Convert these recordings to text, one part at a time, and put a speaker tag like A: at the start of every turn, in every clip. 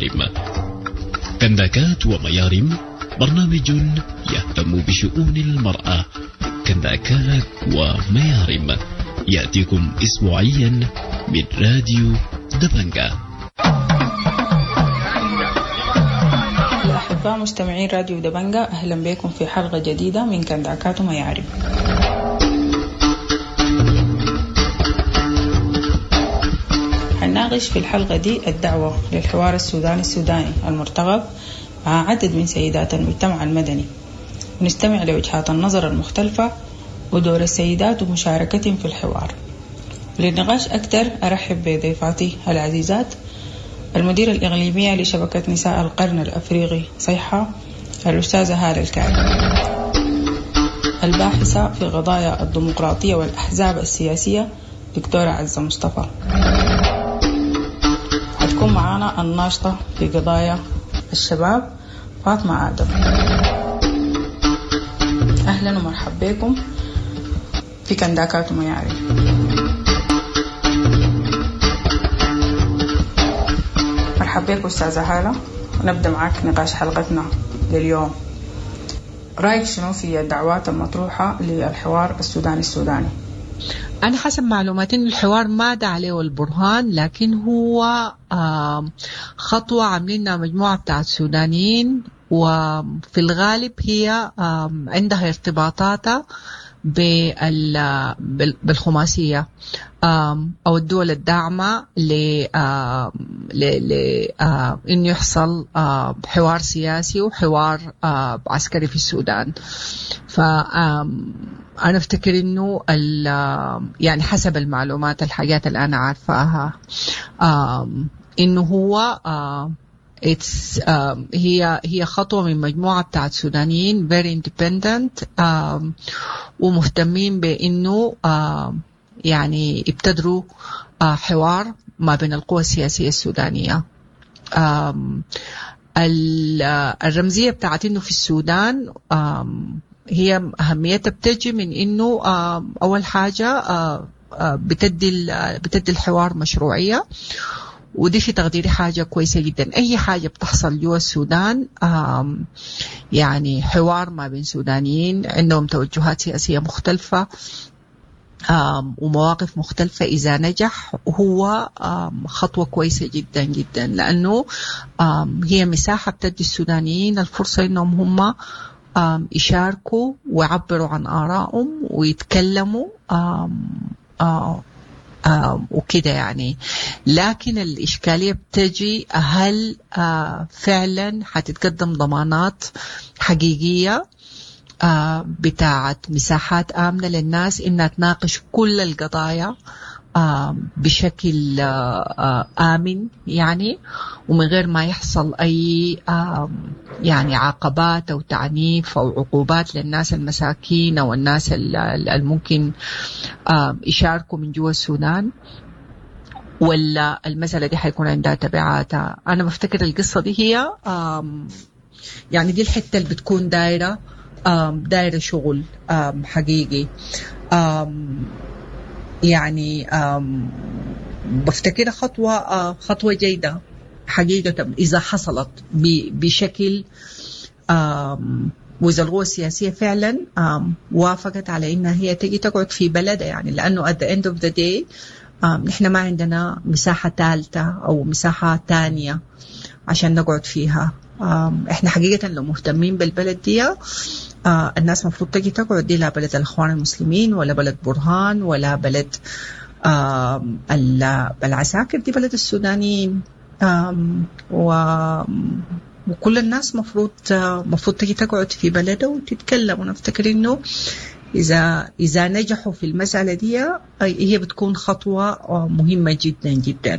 A: وميارم كنداكات وميارم برنامج يهتم بشؤون المرأة كنداكات وميارم يأتيكم أسبوعيا من راديو دبنجا
B: يا أحباء مستمعين راديو دبنجا أهلا بكم في حلقة جديدة من كنداكات وميارم حنناقش في الحلقة دي الدعوة للحوار السوداني السوداني المرتقب مع عدد من سيدات المجتمع المدني ونستمع لوجهات النظر المختلفة ودور السيدات ومشاركتهم في الحوار للنقاش أكثر أرحب بضيفاتي العزيزات المديرة الإقليمية لشبكة نساء القرن الأفريقي صيحة الأستاذة هالة الكعب الباحثة في قضايا الديمقراطية والأحزاب السياسية دكتورة عزة مصطفى حتكون معانا الناشطة في قضايا الشباب فاطمة آدم أهلا ومرحبا بكم في كنداكات ومياري مرحبا بك أستاذة هالة ونبدأ معك نقاش حلقتنا لليوم رأيك شنو في الدعوات المطروحة للحوار السوداني السوداني
C: أنا حسب معلوماتي إن الحوار ما دعا عليه البرهان لكن هو خطوة عاملينها مجموعة بتاعت سودانيين وفي الغالب هي عندها ارتباطاتها بالخماسية أو الدول الداعمة لإنه يحصل حوار سياسي وحوار عسكري في السودان فأنا أفتكر إنه يعني حسب المعلومات الحاجات اللي أنا عارفاها إنه هو It's, um, هي هي خطوة من مجموعة بتاعت سودانيين very independent um, ومهتمين بإنه uh, يعني يبتدروا uh, حوار ما بين القوى السياسية السودانية um, الرمزية بتاعت إنه في السودان um, هي أهميتها بتجي من إنه uh, أول حاجة uh, uh, بتدي بتدي الحوار مشروعية ودي في تقديري حاجة كويسة جدا أي حاجة بتحصل جوا السودان يعني حوار ما بين سودانيين عندهم توجهات سياسية مختلفة ومواقف مختلفة إذا نجح هو خطوة كويسة جدا جدا لأنه هي مساحة بتدي السودانيين الفرصة إنهم هم يشاركوا ويعبروا عن آرائهم ويتكلموا آه وكده يعني لكن الإشكالية بتجي هل آه فعلا حتتقدم ضمانات حقيقية آه بتاعت مساحات آمنة للناس إنها تناقش كل القضايا آه بشكل آه آمن يعني ومن غير ما يحصل أي آه يعني عقبات أو تعنيف أو عقوبات للناس المساكين أو الناس الممكن يشاركوا من جوا السودان ولا المسألة دي حيكون عندها تبعاتها أنا بفتكر القصة دي هي يعني دي الحتة اللي بتكون دايرة دايرة شغل حقيقي يعني بفتكرها خطوة خطوة جيدة حقيقة إذا حصلت بشكل وإذا القوى السياسية فعلا وافقت على إنها هي تجي تقعد في بلدها يعني لأنه at the end of the day نحن ما عندنا مساحة ثالثة أو مساحة ثانية عشان نقعد فيها احنا حقيقة لو مهتمين بالبلد دي آه الناس مفروض تجي تقعد دي لا بلد الإخوان المسلمين ولا بلد برهان ولا بلد آه العساكر دي بلد السودانيين و وكل الناس مفروض مفروض تجي تقعد في بلده وتتكلم وانا افتكر انه اذا اذا نجحوا في المساله دي هي بتكون خطوه مهمه جدا جدا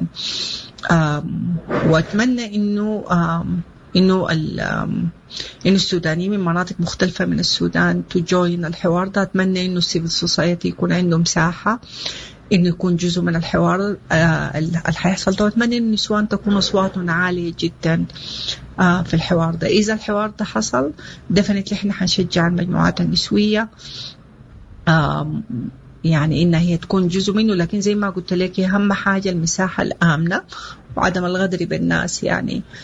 C: واتمنى انه انه انه السودانيين من مناطق مختلفه من السودان تجوين الحوار ده اتمنى انه السيفل سوسايتي يكون عنده مساحه انه يكون جزء من الحوار اللي حيحصل ده واتمنى ان النسوان تكون اصواتهم عاليه جدا في الحوار ده اذا الحوار ده حصل دفنتلي احنا حنشجع المجموعات النسويه يعني انها هي تكون جزء منه لكن زي ما قلت لك اهم حاجه المساحه الامنه وعدم الغدر بالناس يعني